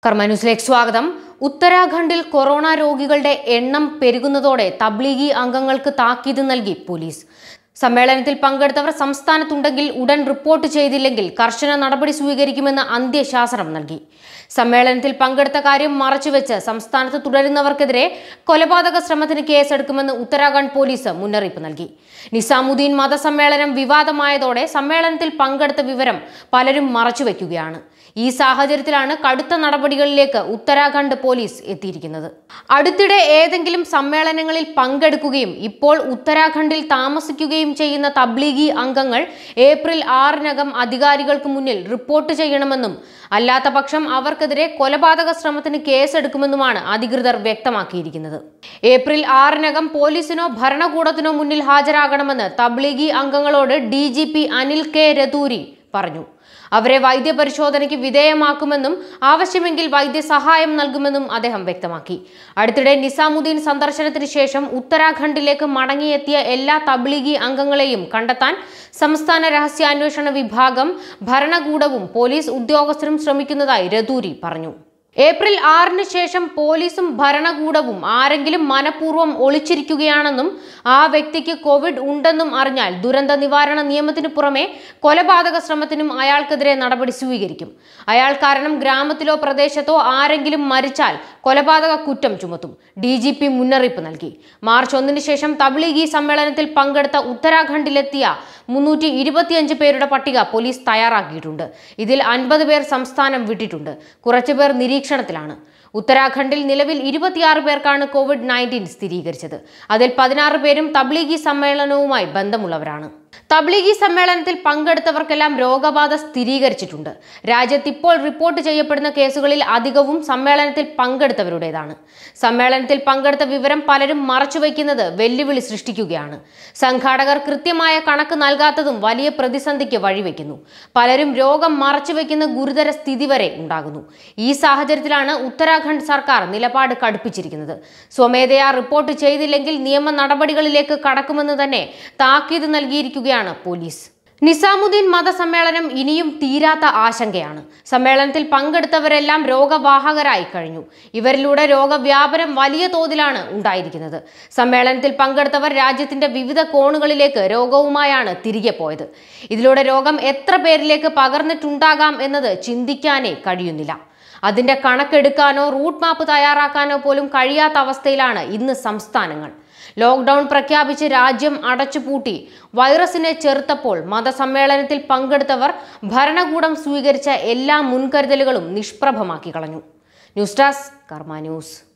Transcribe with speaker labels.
Speaker 1: കർമ്മ ന്യൂസിലേക്ക് സ്വാഗതം ഉത്തരാഖണ്ഡിൽ കൊറോണ രോഗികളുടെ എണ്ണം പെരുകുന്നതോടെ തബ്ലീഗി അംഗങ്ങൾക്ക് താക്കീത് നൽകി പോലീസ് സമ്മേളനത്തിൽ പങ്കെടുത്തവർ സംസ്ഥാനത്തുണ്ടെങ്കിൽ ഉടൻ റിപ്പോർട്ട് ചെയ്തില്ലെങ്കിൽ കർശന നടപടി സ്വീകരിക്കുമെന്ന് അന്ത്യശാസനം നൽകി സമ്മേളനത്തിൽ പങ്കെടുത്ത കാര്യം മറച്ചുവെച്ച് സംസ്ഥാനത്ത് തുടരുന്നവർക്കെതിരെ കൊലപാതക ശ്രമത്തിന് കേസെടുക്കുമെന്ന് ഉത്തരാഖണ്ഡ് പോലീസ് മുന്നറിയിപ്പ് നൽകി നിസാമുദ്ദീൻ മതസമ്മേളനം വിവാദമായതോടെ സമ്മേളനത്തിൽ പങ്കെടുത്ത വിവരം പലരും മറച്ചുവെക്കുകയാണ് ഈ സാഹചര്യത്തിലാണ് കടുത്ത നടപടികളിലേക്ക് ഉത്തരാഖണ്ഡ് പോലീസ് എത്തിയിരിക്കുന്നത് അടുത്തിടെ ഏതെങ്കിലും സമ്മേളനങ്ങളിൽ പങ്കെടുക്കുകയും ഇപ്പോൾ ഉത്തരാഖണ്ഡിൽ താമസിക്കുകയും ചെയ്യുന്ന തബ്ലീഗി അംഗങ്ങൾ ഏപ്രിൽ ആറിനകം അധികാരികൾക്ക് മുന്നിൽ റിപ്പോർട്ട് ചെയ്യണമെന്നും അല്ലാത്ത പക്ഷം അവർക്കെതിരെ കൊലപാതക ശ്രമത്തിന് കേസെടുക്കുമെന്നുമാണ് അധികൃതർ വ്യക്തമാക്കിയിരിക്കുന്നത് ഏപ്രിൽ ആറിനകം പോലീസിനോ ഭരണകൂടത്തിനോ മുന്നിൽ ഹാജരാകണമെന്ന് തബ്ലീഗി അംഗങ്ങളോട് ഡി അനിൽ കെ രതൂരി പറഞ്ഞു അവരെ വൈദ്യപരിശോധനയ്ക്ക് വിധേയമാക്കുമെന്നും ആവശ്യമെങ്കിൽ വൈദ്യസഹായം നൽകുമെന്നും അദ്ദേഹം വ്യക്തമാക്കി അടുത്തിടെ നിസാമുദ്ദീൻ സന്ദർശനത്തിന് ശേഷം ഉത്തരാഖണ്ഡിലേക്ക് മടങ്ങിയെത്തിയ എല്ലാ തബ്ലീഗി അംഗങ്ങളെയും കണ്ടെത്താൻ സംസ്ഥാന രഹസ്യാന്വേഷണ വിഭാഗം ഭരണകൂടവും പോലീസ് ഉദ്യോഗസ്ഥരും ശ്രമിക്കുന്നതായി രതൂരി പറഞ്ഞു ഏപ്രിൽ ആറിന് ശേഷം പോലീസും ഭരണകൂടവും ആരെങ്കിലും മനഃപൂർവ്വം ഒളിച്ചിരിക്കുകയാണെന്നും ആ വ്യക്തിക്ക് കോവിഡ് ഉണ്ടെന്നും അറിഞ്ഞാൽ ദുരന്ത നിവാരണ നിയമത്തിന് പുറമെ കൊലപാതക ശ്രമത്തിനും അയാൾക്കെതിരെ നടപടി സ്വീകരിക്കും അയാൾ കാരണം ഗ്രാമത്തിലോ പ്രദേശത്തോ ആരെങ്കിലും മരിച്ചാൽ കൊലപാതക കുറ്റം ചുമത്തും ഡി ജി പി മുന്നറിയിപ്പ് നൽകി മാർച്ച് ഒന്നിന് ശേഷം തബ്ലീഗി സമ്മേളനത്തിൽ പങ്കെടുത്ത ഉത്തരാഖണ്ഡിലെത്തിയ മുന്നൂറ്റി ഇരുപത്തിയഞ്ച് പേരുടെ പട്ടിക പോലീസ് തയ്യാറാക്കിയിട്ടുണ്ട് ഇതിൽ അൻപത് പേർ സംസ്ഥാനം വിട്ടിട്ടുണ്ട് കുറച്ചുപേർ നിരീക്ഷണത്തിലാണ് ഉത്തരാഖണ്ഡിൽ നിലവിൽ ഇരുപത്തിയാറ് പേർക്കാണ് കോവിഡ് നയൻറ്റീൻ സ്ഥിരീകരിച്ചത് അതിൽ പതിനാറ് പേരും തബ്ലീഗി സമ്മേളനവുമായി ബന്ധമുള്ളവരാണ് തബ്ലീഗി സമ്മേളനത്തിൽ പങ്കെടുത്തവർക്കെല്ലാം രോഗബാധ സ്ഥിരീകരിച്ചിട്ടുണ്ട് രാജ്യത്ത് ഇപ്പോൾ റിപ്പോർട്ട് ചെയ്യപ്പെടുന്ന കേസുകളിൽ അധികവും സമ്മേളനത്തിൽ പങ്കെടുത്തവരുടേതാണ് സമ്മേളനത്തിൽ പങ്കെടുത്ത വിവരം പലരും മറച്ചുവെക്കുന്നത് വെല്ലുവിളി സൃഷ്ടിക്കുകയാണ് സംഘാടകർ കൃത്യമായ കണക്ക് നൽകാത്തതും വലിയ പ്രതിസന്ധിക്ക് വഴിവെക്കുന്നു പലരും രോഗം മറച്ചുവെക്കുന്ന ഗുരുതര സ്ഥിതി വരെ ഉണ്ടാകുന്നു ഈ സാഹചര്യത്തിലാണ് ഉത്തരാഖണ്ഡ് സർക്കാർ നിലപാട് കടുപ്പിച്ചിരിക്കുന്നത് സ്വമേധയാ റിപ്പോർട്ട് ചെയ്തില്ലെങ്കിൽ നിയമ നടപടികളിലേക്ക് കടക്കുമെന്ന് തന്നെ താക്കീത് നൽകിയിരിക്കുകയാണ് പോലീസ് നിസാമുദ്ദീൻ മതസമ്മേളനം ഇനിയും തീരാത്ത ആശങ്കയാണ് സമ്മേളനത്തിൽ പങ്കെടുത്തവരെല്ലാം രോഗവാഹകരായി കഴിഞ്ഞു ഇവരിലൂടെ രോഗവ്യാപനം വലിയ തോതിലാണ് ഉണ്ടായിരിക്കുന്നത് സമ്മേളനത്തിൽ പങ്കെടുത്തവർ രാജ്യത്തിന്റെ വിവിധ കോണുകളിലേക്ക് രോഗവുമായാണ് തിരികെ പോയത് ഇതിലൂടെ രോഗം എത്ര പേരിലേക്ക് പകർന്നിട്ടുണ്ടാകാം എന്നത് ചിന്തിക്കാനേ കഴിയുന്നില്ല അതിന്റെ കണക്കെടുക്കാനോ റൂട്ട് മാപ്പ് തയ്യാറാക്കാനോ പോലും കഴിയാത്ത അവസ്ഥയിലാണ് ഇന്ന് സംസ്ഥാനങ്ങൾ ലോക്ക്ഡൌൺ പ്രഖ്യാപിച്ച് രാജ്യം അടച്ചുപൂട്ടി വൈറസിനെ ചെറുത്തപ്പോൾ മതസമ്മേളനത്തിൽ പങ്കെടുത്തവർ ഭരണകൂടം സ്വീകരിച്ച എല്ലാ മുൻകരുതലുകളും നിഷ്പ്രഭമാക്കി കളഞ്ഞു ന്യൂസ് ഡെസ്ക് കർമ്മ ന്യൂസ്